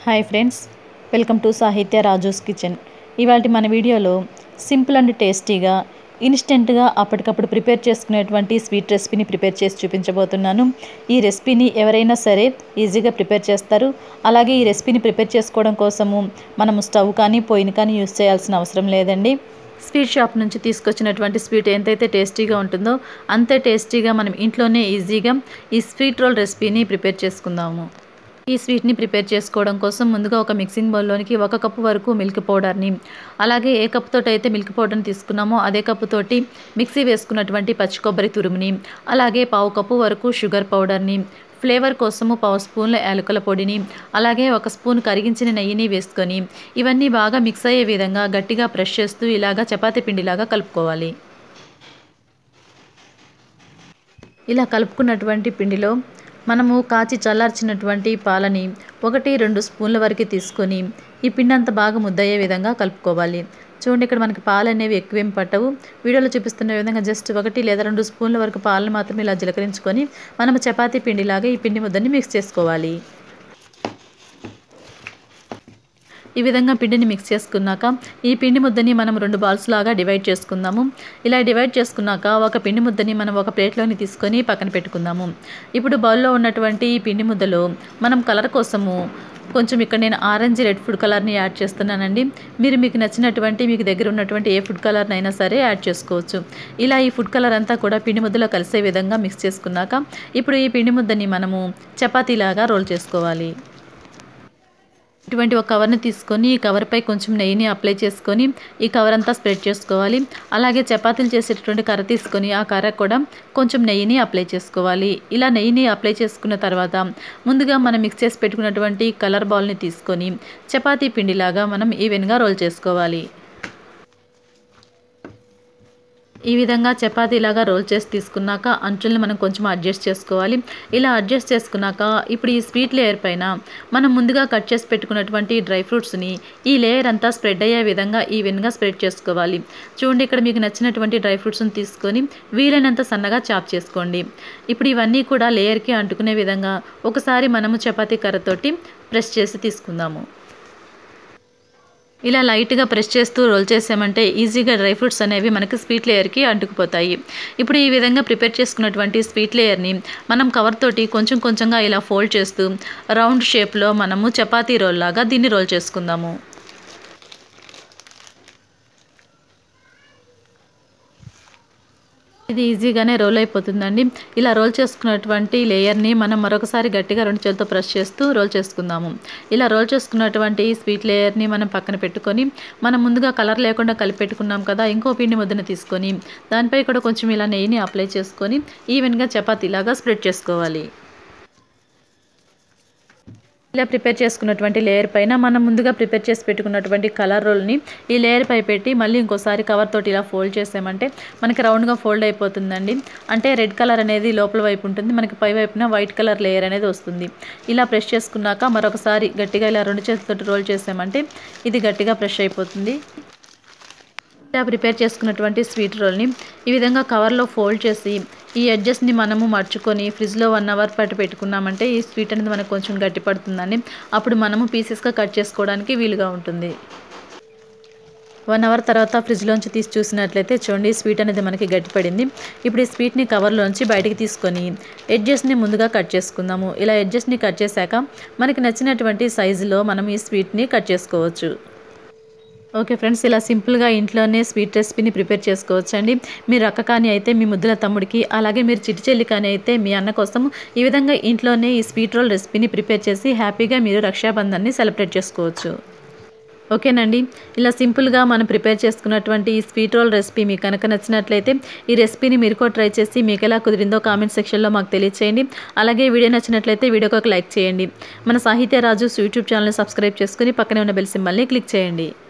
hi friends welcome to సాహిత్య రాజూస్ kitchen ఇవాళ మన వీడియోలో సింపుల్ అండ్ టేస్టీగా ఇన్స్టెంట్గా అప్పటికప్పుడు ప్రిపేర్ చేసుకునేటువంటి స్వీట్ రెసిపీని ప్రిపేర్ చేసి చూపించబోతున్నాను ఈ రెసిపీని ఎవరైనా సరే ఈజీగా ప్రిపేర్ చేస్తారు అలాగే ఈ రెసిపీని ప్రిపేర్ చేసుకోవడం కోసము మనము స్టవ్ కానీ పొయ్యిని కానీ యూస్ చేయాల్సిన అవసరం లేదండి స్వీట్ షాప్ నుంచి తీసుకొచ్చినటువంటి స్వీట్ ఎంతైతే టేస్టీగా ఉంటుందో అంతే టేస్టీగా మనం ఇంట్లోనే ఈజీగా ఈ స్వీట్ రోల్ రెసిపీని ప్రిపేర్ చేసుకుందాము ఈ స్వీట్ని ప్రిపేర్ చేసుకోవడం కోసం ముందుగా ఒక మిక్సింగ్ బౌల్లోనికి ఒక కప్పు వరకు మిల్క్ పౌడర్ని అలాగే ఏ కప్పుతో అయితే మిల్క్ పౌడర్ని తీసుకున్నామో అదే కప్పుతోటి మిక్సీ వేసుకున్నటువంటి పచ్చి కొబ్బరి తురుముని అలాగే పావు కప్పు వరకు షుగర్ పౌడర్ని ఫ్లేవర్ కోసము పావు స్పూన్ల యాలకుల పొడిని అలాగే ఒక స్పూన్ కరిగించిన నెయ్యిని వేసుకొని ఇవన్నీ బాగా మిక్స్ అయ్యే విధంగా గట్టిగా ప్రెష్ చేస్తూ ఇలాగా చపాతీ పిండిలాగా కలుపుకోవాలి ఇలా కలుపుకున్నటువంటి పిండిలో మనము కాచి చల్లార్చినటువంటి పాలని ఒకటి రెండు స్పూన్ల వరకు తీసుకొని ఈ పిండి అంతా బాగా ముద్దయ్యే విధంగా కలుపుకోవాలి చూడండి ఇక్కడ మనకి పాలు అనేవి ఎక్కువేం పట్టవు వీడియోలో చూపిస్తున్న విధంగా జస్ట్ ఒకటి లేదా రెండు స్పూన్ల వరకు పాలను మాత్రం ఇలా జీలకరించుకొని మనం చపాతీ పిండిలాగా ఈ పిండి ముద్దని మిక్స్ చేసుకోవాలి ఈ విధంగా పిండిని మిక్స్ చేసుకున్నాక ఈ పిండి ముద్దని మనం రెండు బాల్స్ లాగా డివైడ్ చేసుకుందాము ఇలా డివైడ్ చేసుకున్నాక ఒక పిండి ముద్దని మనం ఒక ప్లేట్లోని తీసుకొని పక్కన పెట్టుకుందాము ఇప్పుడు బౌల్లో ఉన్నటువంటి ఈ పిండి ముద్దలో మనం కలర్ కోసము కొంచెం ఇక్కడ నేను ఆరెంజ్ రెడ్ ఫుడ్ కలర్ని యాడ్ చేస్తున్నానండి మీరు మీకు నచ్చినటువంటి మీకు దగ్గర ఉన్నటువంటి ఏ ఫుడ్ కలర్ని అయినా సరే యాడ్ చేసుకోవచ్చు ఇలా ఈ ఫుడ్ కలర్ అంతా కూడా పిండి ముద్దలో కలిసే విధంగా మిక్స్ చేసుకున్నాక ఇప్పుడు ఈ పిండి ముద్దని మనము చపాతీలాగా రోల్ చేసుకోవాలి ఇటువంటి ఒక కవర్ని తీసుకొని ఈ కవర్పై కొంచెం నెయ్యిని అప్లై చేసుకొని ఈ కవర్ అంతా స్ప్రెడ్ చేసుకోవాలి అలాగే చపాతీలు చేసేటటువంటి కర్ర తీసుకొని ఆ కర్ర కూడా కొంచెం నెయ్యిని అప్లై చేసుకోవాలి ఇలా నెయ్యిని అప్లై చేసుకున్న తర్వాత ముందుగా మనం మిక్స్ చేసి పెట్టుకున్నటువంటి కలర్ బాల్ని తీసుకొని చపాతీ పిండిలాగా మనం ఈవెన్గా రోల్ చేసుకోవాలి ఈ విధంగా చపాతీలాగా రోల్ చేసి తీసుకున్నాక అంచుల్ని మనం కొంచెం అడ్జస్ట్ చేసుకోవాలి ఇలా అడ్జస్ట్ చేసుకున్నాక ఇప్పుడు ఈ స్వీట్ లేయర్ పైన మనం ముందుగా కట్ చేసి పెట్టుకున్నటువంటి డ్రై ఫ్రూట్స్ని ఈ లేయర్ అంతా స్ప్రెడ్ అయ్యే విధంగా ఈవెన్గా స్ప్రెడ్ చేసుకోవాలి చూడండి ఇక్కడ మీకు నచ్చినటువంటి డ్రై ఫ్రూట్స్ని తీసుకొని వీలైనంత సన్నగా చాప్ చేసుకోండి ఇప్పుడు ఇవన్నీ కూడా లేయర్కి అంటుకునే విధంగా ఒకసారి మనము చపాతీ కర్రతోటి ప్రెస్ చేసి తీసుకుందాము ఇలా లైట్గా ప్రెస్ చేస్తూ రోల్ చేసామంటే ఈజీగా డ్రై ఫ్రూట్స్ అనేవి మనకి స్వీట్ లేయర్కి అంటుకుపోతాయి ఇప్పుడు ఈ విధంగా ప్రిపేర్ చేసుకున్నటువంటి స్వీట్ లేయర్ని మనం కవర్ తోటి కొంచెం కొంచెంగా ఇలా ఫోల్డ్ చేస్తూ రౌండ్ షేప్లో మనము చపాతీ రోల్ లాగా దీన్ని రోల్ చేసుకుందాము ఇది ఈజీగానే రోల్ అయిపోతుందండి ఇలా రోల్ చేసుకున్నటువంటి లేయర్ని మనం మరొకసారి గట్టిగా రెండు చేతులతో ప్రెస్ చేస్తూ రోల్ చేసుకుందాము ఇలా రోల్ చేసుకున్నటువంటి స్వీట్ లేయర్ని మనం పక్కన పెట్టుకొని మనం ముందుగా కలర్ లేకుండా కలిపి పెట్టుకున్నాం కదా ఇంకో పిండి ముద్దను తీసుకొని దానిపై కూడా కొంచెం ఇలా నెయ్యిని అప్లై చేసుకొని ఈవెన్గా చపాతీలాగా స్ప్రెడ్ చేసుకోవాలి ఇలా ప్రిపేర్ చేసుకున్నటువంటి లేయర్ పైన మనం ముందుగా ప్రిపేర్ చేసి పెట్టుకున్నటువంటి కలర్ రోల్ని ఈ లేయర్ పై పెట్టి మళ్ళీ ఇంకోసారి కవర్ తోటి ఇలా ఫోల్డ్ చేసామంటే మనకి రౌండ్గా ఫోల్డ్ అయిపోతుందండి అంటే రెడ్ కలర్ అనేది లోపల వైపు ఉంటుంది మనకి పై వైపున వైట్ కలర్ లేయర్ అనేది వస్తుంది ఇలా ప్రెస్ చేసుకున్నాక మరొకసారి గట్టిగా ఇలా రెండు చేతులతో రోల్ చేసామంటే ఇది గట్టిగా ప్రెష్ అయిపోతుంది ఇలా ప్రిపేర్ చేసుకున్నటువంటి స్వీట్ రోల్ని ఈ విధంగా కవర్లో ఫోల్డ్ చేసి ఈ ఎడ్జెస్ని మనము మర్చుకొని ఫ్రిడ్జ్లో వన్ అవర్ పాటు పెట్టుకున్నామంటే ఈ స్వీట్ అనేది మనకు కొంచెం గట్టి పడుతుందండి అప్పుడు మనము పీసెస్గా కట్ చేసుకోవడానికి వీలుగా ఉంటుంది వన్ అవర్ తర్వాత ఫ్రిడ్జ్లోంచి తీసి చూసినట్లయితే చూడండి స్వీట్ అనేది మనకి గట్టిపడింది ఇప్పుడు ఈ స్వీట్ని కవర్లోంచి బయటికి తీసుకొని ఎడ్జెస్ని ముందుగా కట్ చేసుకుందాము ఇలా ఎడ్జెస్ని కట్ చేశాక మనకి నచ్చినటువంటి సైజులో మనం ఈ స్వీట్ని కట్ చేసుకోవచ్చు ఓకే ఫ్రెండ్స్ ఇలా సింపుల్గా ఇంట్లోనే స్వీట్ రెసిపీని ప్రిపేర్ చేసుకోవచ్చండి మీరు అక్క కానీ అయితే మీ ముద్దుల తమ్ముడికి అలాగే మీరు చిట్టి చెల్లి కానీ అయితే మీ అన్న కోసం ఈ విధంగా ఇంట్లోనే ఈ స్వీట్ రోల్ రెసిపీని ప్రిపేర్ చేసి హ్యాపీగా మీరు రక్షాబంధాన్ని సెలబ్రేట్ చేసుకోవచ్చు ఓకేనండి ఇలా సింపుల్గా మనం ప్రిపేర్ చేసుకున్నటువంటి ఈ స్వీట్ రోల్ రెసిపీ మీకు కనుక నచ్చినట్లయితే ఈ రెసిపీని మీరు కూడా ట్రై చేసి మీకు ఎలా కుదిరిందో కామెంట్ సెక్షన్లో మాకు తెలియచేయండి అలాగే వీడియో నచ్చినట్లయితే వీడియోకి ఒక లైక్ చేయండి మన సాహిత్య రాజు యూట్యూబ్ ఛానల్ని సబ్స్క్రైబ్ చేసుకుని పక్కనే ఉన్న బెల్ సింబల్ని క్లిక్ చేయండి